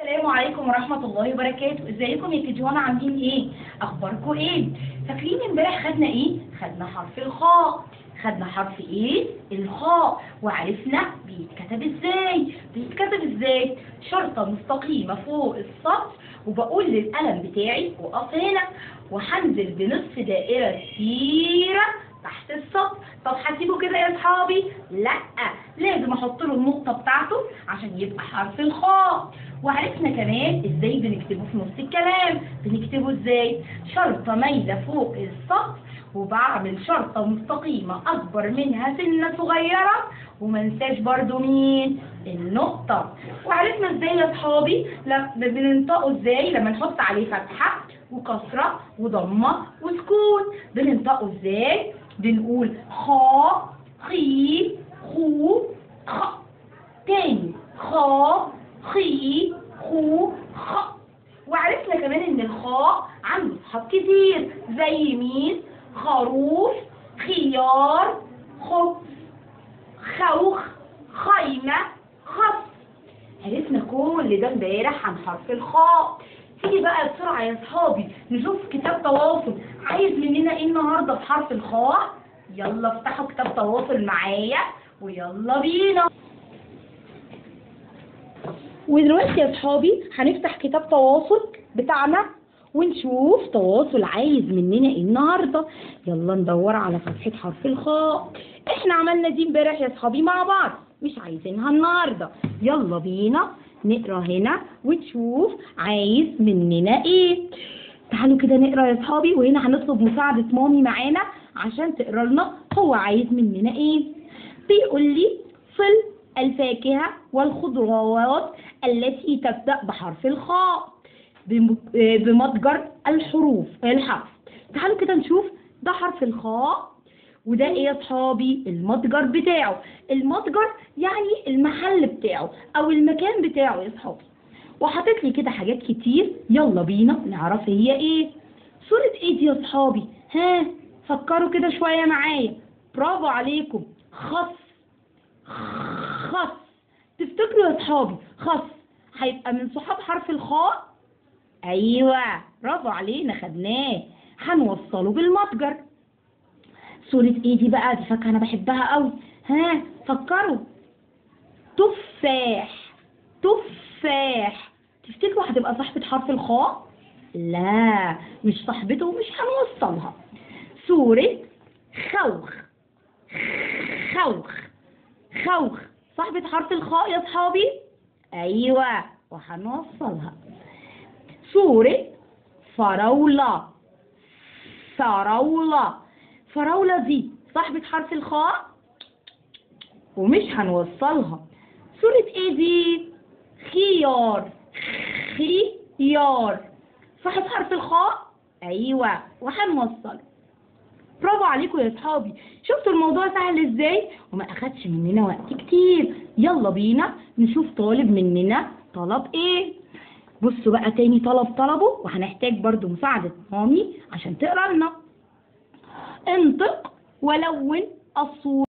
السلام عليكم ورحمة الله وبركاته ازيكم يا كيجوان عاملين ايه اخباركم ايه فاكرين امبارح خدنا ايه خدنا حرف الخاء خدنا حرف ايه الخاء وعرفنا بيتكتب ازاي بيتكتب ازاي شرطة مستقيمة فوق السطر وبقول للقلم بتاعي وقف هنا وهنزل بنصف دائرة كبيرة تحت السطر طب هسيبه كده يا اصحابي لا لازم احط له النقطه بتاعته عشان يبقى حرف الخاء وعرفنا كمان ازاي بنكتبه في نص الكلام بنكتبه ازاي شرطه مايله فوق السطر وبعمل شرطه مستقيمه اكبر منها سنه صغيره وما انساش برضو مين النقطه وعرفنا ازاي يا اصحابي لما بننطقه ازاي لما نحط عليه فتحه وكسره وضمه وسكون بننطقه ازاي بنقول خا خي خو خ تاني خا خي خو خ وعرفنا كمان ان الخاء عنده صحاب كتير زي مين خروف خيار خبز خوخ خيمة خص عرفنا كل ده امبارح عن حرف الخاء تيجي بقى بسرعة يا صحابي نشوف كتاب تواصل عايز مننا ايه النهارده في حرف الخاء يلا افتحوا كتاب تواصل معايا ويلا بينا ودلوقتي يا صحابي هنفتح كتاب تواصل بتاعنا ونشوف تواصل عايز مننا ايه النهارده يلا ندور على فتحة حرف الخاء احنا عملنا دي امبارح يا صحابي مع بعض مش عايزينها النهارده يلا بينا نقرا هنا ونشوف عايز مننا ايه تعالوا كده نقرا يا صحابي وهنا هنطلب مساعدة مامي معانا عشان تقرا لنا هو عايز مننا ايه بيقول لي صل الفاكهة والخضروات التي تبدأ بحرف الخاء بم- آه، بمتجر الحروف الحرف تعالوا كده نشوف ده حرف الخاء وده ايه يا صحابي المتجر بتاعه المتجر يعني المحل بتاعه او المكان بتاعه يا صحابي وحاطط لي كده حاجات كتير يلا بينا نعرف هي ايه صورة ايه دي يا صحابي ها فكروا كده شوية معايا برافو عليكم خص خص تفتكروا يا صحابي خص هيبقى من صحاب حرف الخاء ايوه برافو علينا خدناه هنوصله بالمتجر صورة ايه دي بقى دي فاكهة انا بحبها قوي ها فكروا تفاح تفاح تفتكروا هتبقى صاحبة حرف الخاء لا مش صاحبته ومش هنوصلها صورة خوخ خوخ خوخ صاحبة حرف الخاء يا صحابي ايوه وهنوصلها صورة فراولة فراولة فراولة دي صاحبة حرف الخاء ومش هنوصلها صورة ايه دي خيار خيار صاحب حرف الخاء ايوه وهنوصله برافو عليكم يا صحابي شفتوا الموضوع سهل ازاي وما اخدش مننا وقت كتير يلا بينا نشوف طالب مننا طلب ايه بصوا بقى تاني طلب طلبه وهنحتاج برضو مساعدة مامي عشان تقرا لنا انطق ولون الصورة